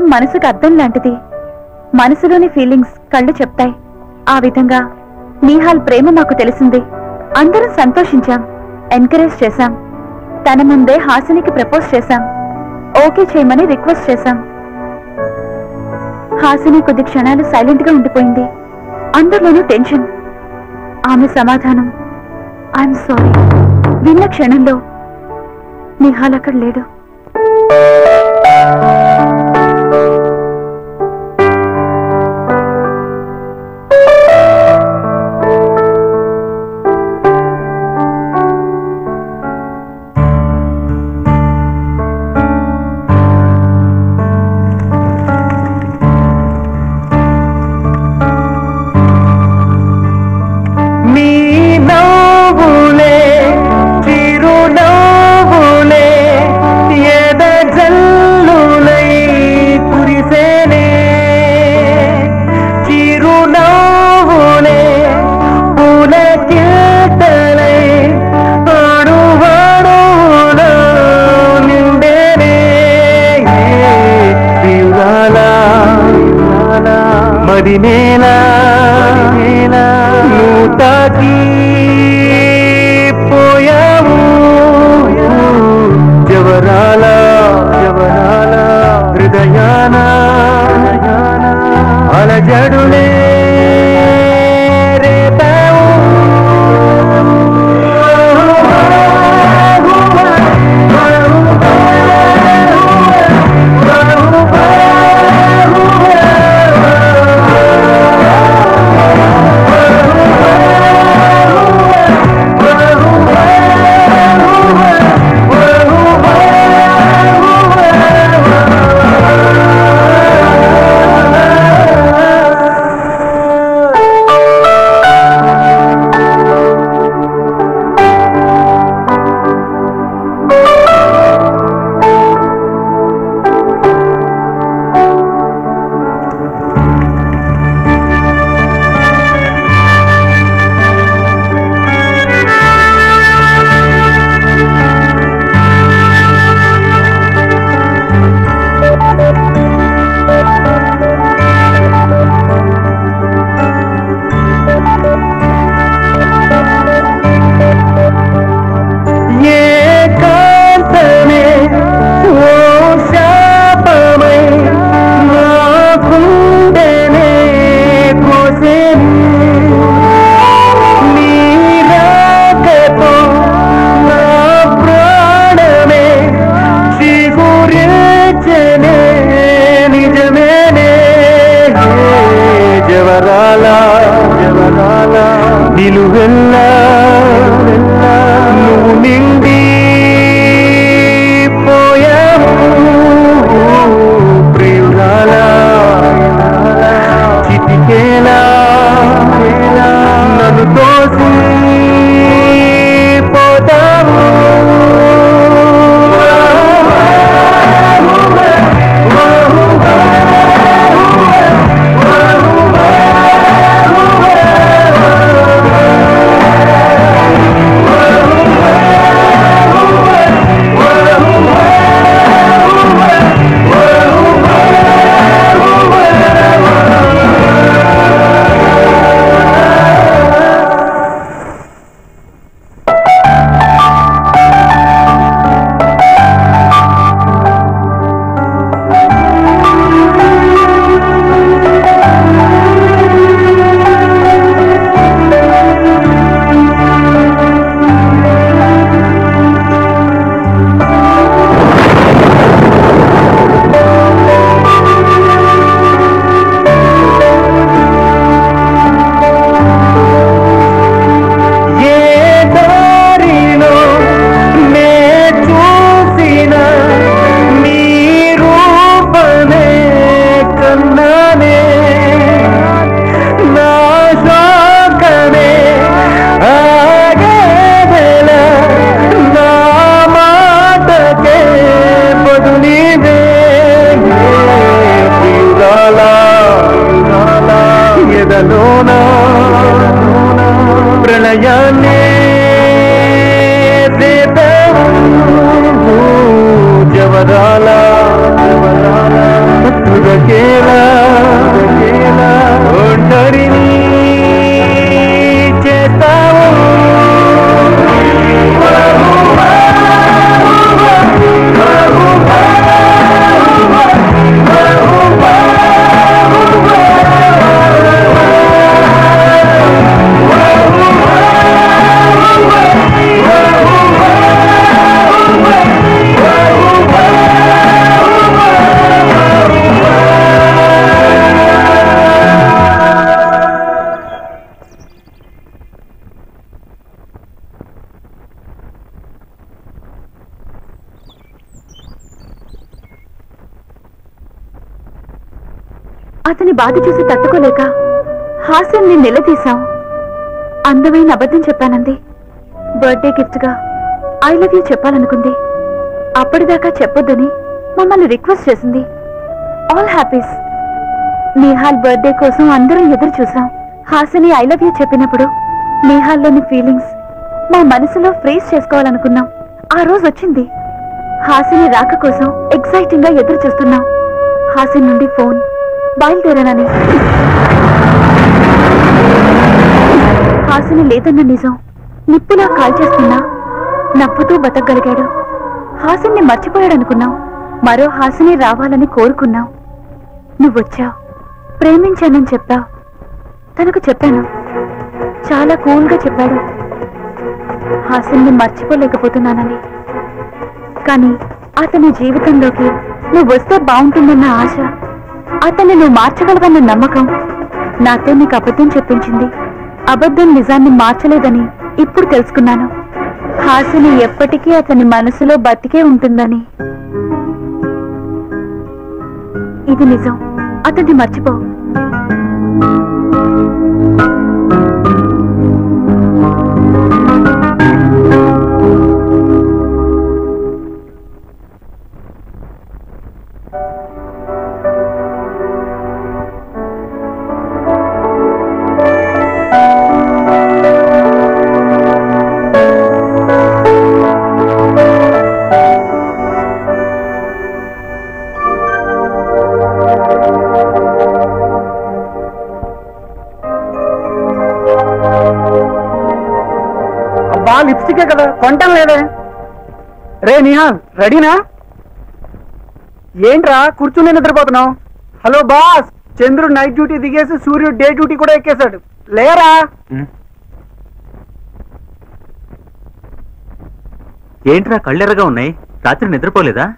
మనసుకు అర్థం లాంటిది మనసులోని ఫీలింగ్స్ కళ్ళు చెప్తాయి ఆ విధంగా నీహాల్ ప్రేమ మాకు తెలిసింది అందరం సంతోషించాం ఎంకరేజ్ చేశాం తన ముందే హాసినికి ప్రపోజ్ చేశాం ఓకే చేయమని రిక్వెస్ట్ చేశాం హాసిని కొద్ది క్షణాలు సైలెంట్ గా ఉండిపోయింది అందరిలోనూ టెన్షన్ ఆమె సమాధానం ఐఎమ్ సారీ విన్న క్షణంలో నిహాల్ అక్కడ లేడు నీ నవ్వులే చిరునవ్వులే ఎద జల్లులై కురిసేనే చిరునవ్వులే పూల కిల్తలై అడువడులో నిండేనే ప్రియురాలా మరి నేలా నువ్వు తాకి పోయావు జవరాల జవరాల హృదయాన అలజడులే రేపావు ఏకాంతమే ఓ శాపమై నా గుండెనే కోసెను. నీ రాకతో నా ప్రాణమే చిగురించెనే నిజమేనే జవరాల జవరాల నిలువెల్లా నువ్వు నిండి పోయావు ప్రియురాల చిటికేలా నన్ను తోసి పోతావు ఏ దారిలో నే చూసిన నీ రూపమే కన్నానే నా శోకమే ఆగేదెల నా మాటకే బదులివే ప్రియురాలా ఎదలోనా ప్రళయాన్నే రేపావు జవరాల జవరాల బ్రతికేలా బ్రతికేలా ఒంటరిని చేస్తావు అతని బాధ చూసి తట్టుకోలేక హాస్యాన్ని నిలదీశాం అందమైన అబద్ధం చెప్పానంది బర్త్డే గిఫ్ట్ గా ఐ లవ్ యూ చెప్పాలనుకుంది అప్పటిదాకా చెప్పొద్దని మమ్మల్ని రిక్వెస్ట్ చేసింది ఆల్ హ్యాపీస్ నేహాల్ బర్త్డే కోసం అందరం ఎదురు చూసాం హాసిని ఐ లవ్ యూ చెప్పినప్పుడు నేహాల్లోని ఫీలింగ్స్ మా మనసులో ఫ్రీజ్ చేసుకోవాలనుకున్నాం ఆ రోజు వచ్చింది హాసిని రాక కోసం ఎక్సైటింగ్ గా ఎదురు చూస్తున్నాం హాసిన్ నుండి ఫోన్ బయలుదేరానని హాసిని లేదన్న నిజం నిప్పులా కాల్చేస్తున్నా నవ్వుతూ బతకగలిగాడు హాసిన్ని మర్చిపోయాడనుకున్నాం మరో హాసిని రావాలని కోరుకున్నాం నువ్వొచ్చావు ప్రేమించానని చెప్పావు తనకు చెప్పాను చాలా కూల్గా చెప్పాడు హాసిన్ని మర్చిపోలేకపోతున్నానని కానీ అతని జీవితంలోకి నువ్వు వస్తే బాగుంటుందన్న ఆశ అతన్ని నువ్వు మార్చగలవన్న నమ్మకం నాతో నీకు అబద్ధం చెప్పించింది అబద్ధం నిజాన్ని మార్చలేదని ఇప్పుడు తెలుసుకున్నాను హాసిని ఎప్పటికీ అతని మనసులో బతికే ఉంటుందని ఇది నిజం అతన్ని మర్చిపో అబ్బా లిప్స్టికే కదా కొంటాం లేదే రే నిహాల్ రెడీనా ఏంట్రా కూర్చుని నిద్రపోతున్నావు హలో బాస్ చంద్రుడు నైట్ డ్యూటీ దిగేసి సూర్యుడు డే డ్యూటీ కూడా ఎక్కేశాడు లేరా ఏంట్రా కళ్ళెర్రగా ఉన్నాయి రాత్రి నిద్రపోలేదా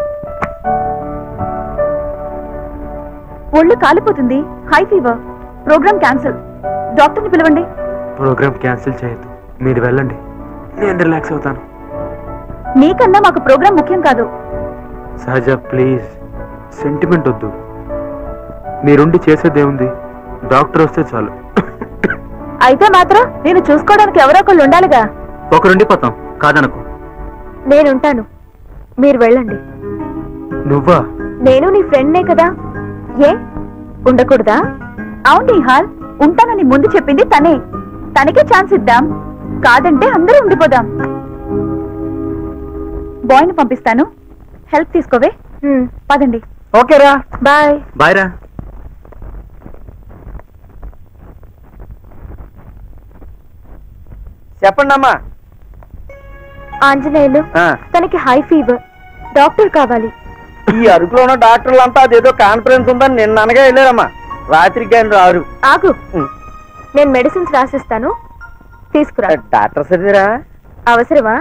ఒళ్ళు కాలిపోతుంది హై ఫీవర్ ప్రోగ్రామ్ క్యాన్సిల్ డాక్టర్ని పిలవండి ప్రోగ్రామ్ క్యాన్సిల్ చేయొద్దు మీరు వెళ్ళండి నేను రిలాక్స్ అవుతాను నీకన్నా మాకు ప్రోగ్రామ్ ముఖ్యం కాదు సహజ ప్లీజ్ సెంటిమెంట్ వద్దు మీరుండి చేసేదేముంది డాక్టర్ వస్తే చాలు అయితే మాత్రం నేను చూసుకోవడానికి ఎవరో ఒకళ్ళు ఉండాలిగా ఒకరుండిపోతాం కాదనకు నేనుంటాను మీరు వెళ్ళండి నువ్వా నేను నీ ఫ్రెండ్నే కదా ఏ ఉండకూడదా అవును నిహాల్ ఉంటానని ముందు చెప్పింది తనే తనకే ఛాన్స్ ఇద్దాం కాదంటే అందరూ ఉండిపోదాం బాయ్ని పంపిస్తాను హెల్ప్ తీసుకోవే పదండి ఓకేరా బాయ్ బాయ్ రా చెప్పండి అమ్మా ఆంజనేయులు తనకి హై ఫీవర్ డాక్టర్ కావాలి ఈ అరకులో ఉన్న డాక్టర్లు అంతా అదేదో కాన్ఫరెన్స్ ఉందని నిన్న అనగా వెళ్ళారమ్మా రాత్రికి ఆయన రారు ఆగు నేను మెడిసిన్స్ రాసిస్తాను తీసుకురా డాక్టర్ సరిదిరా అవసరమా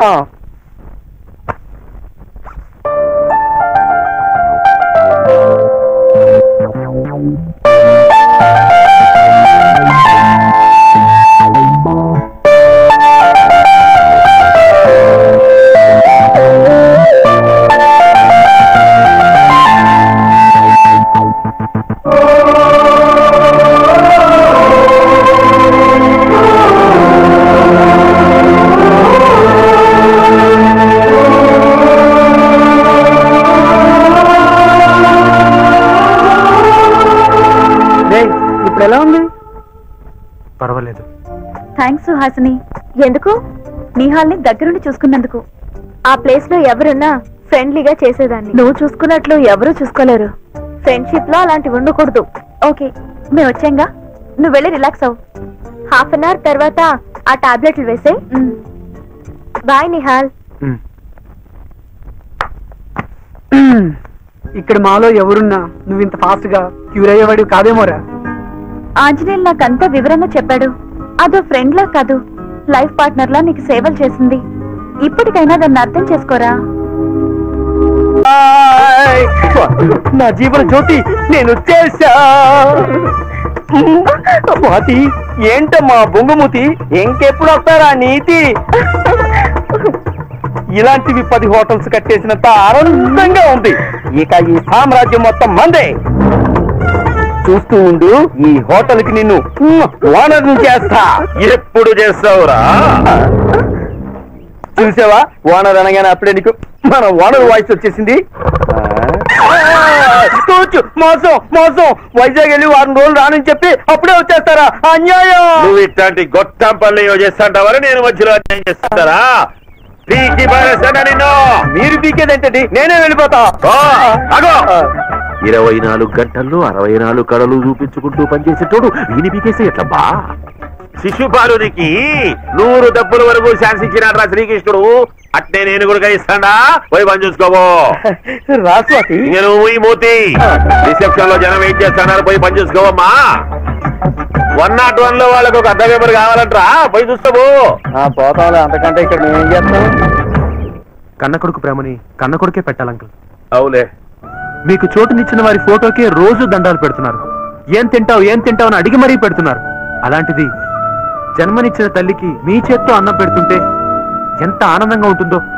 ఇప్పుడు ఎలా ఉంది పర్వాలేదు థ్యాంక్స్ సుహాసిని ఎందుకు నిహాల్ని దగ్గరుండి చూసుకున్నందుకు ఆ ప్లేస్ లో ఎవరున్నా ఫ్రెండ్లీగా చేసేదాన్ని నువ్వు చూసుకున్నట్లు ఎవరూ చూసుకోలేరు ఫ్రెండ్షిప్ లో అలాంటివి ఉండకూడదు ఓకే మేము వచ్చాంగా నువ్వు వెళ్ళి రిలాక్స్ అవ్వు హాఫ్ అన్ అవర్ తర్వాత ఆ టాబ్లెట్లు వేసే బాయ్ నిహాల్ ఇక్కడ మాలో ఎవరున్నా నువ్వు ఇంత ఫాస్ట్ గా క్యూర్ అయ్యేవాడివి కాదేమోరా ఆంజనేయులు నాకంతా వివరంగా చెప్పాడు అదో ఫ్రెండ్ లా కాదు లైఫ్ పార్ట్నర్ లా నీకు సేవలు చేసింది ఇప్పటికైనా దాన్ని అర్థం చేసుకోరా నా జీవన జ్యోతి నేను చేశా స్వాతి ఏంటమ్మా బొంగుమూతి ఇంకెప్పుడు వస్తారా నీతి ఇలాంటివి పది హోటల్స్ కట్టేసినంత ఆనందంగా ఉంది ఇక ఈ సామ్రాజ్యం మొత్తం మందే చూస్తూ ఉండు ఈ హోటల్ కి నిన్ను ఓనర్ చేస్తా ఎప్పుడు చేస్తావురా చూసావా ఓనర్ అనగానే అప్పుడే నీకు మన ఓనర్ వాయిస్ వచ్చేసింది కూర్చు మోసం మోసం వైజాగ్ వెళ్ళి వారం రోజులు రానని చెప్పి అప్పుడే వచ్చేస్తారా అన్యాయం నువ్వు ఇట్లాంటి గొట్టం పనులు చేస్తాంటావని నేను మధ్యలో అన్యాయం చేస్తారా పీకి పారేస్తానా నిన్ను మీరు పీకేదేంటండి నేనే వెళ్ళిపోతా ఓ, ఆగు. ఇరవై నాలుగు గంటల్లో అరవై నాలుగు కళలు చూపించుకుంటూ పనిచేసేటోడు వీని పీకేస్తే ఎట్లబ్బా శిశుపాలునికి నూరు డబ్బుల వరకు శాంతించినాడు రా శ్రీకృష్ణుడు అట్నే నేను కూడా ఇస్తాడా పోయి పని చూసుకోవో రాస్వాతి ఇంక నువ్వు ఈ మూతి రిసెప్షన్ లో జనం వెయిట్ చేస్తున్నారు పోయి పని చూసుకోవమ్మా వన్ నాట్ వన్ లో వాళ్ళకు ఒక అర్ధ పేపర్ కావాలంటరా పోయి చూస్తావు పోతాంలే అంతకంటే ఇక్కడ నేనేం చేస్తాను కన్న కొడుకు ప్రేమని కన్న కొడుకే పెట్టాలంకల్ అవులే మీకు చోటునిచ్చిన వారి ఫోటోకే రోజు దండాలు పెడుతున్నారు ఏం తింటావు ఏం తింటావు అని అడిగి మరీ పెడుతున్నారు అలాంటిది జన్మనిచ్చిన తల్లికి మీ చేత్తో అన్నం పెడుతుంటే ఎంత ఆనందంగా ఉంటుందో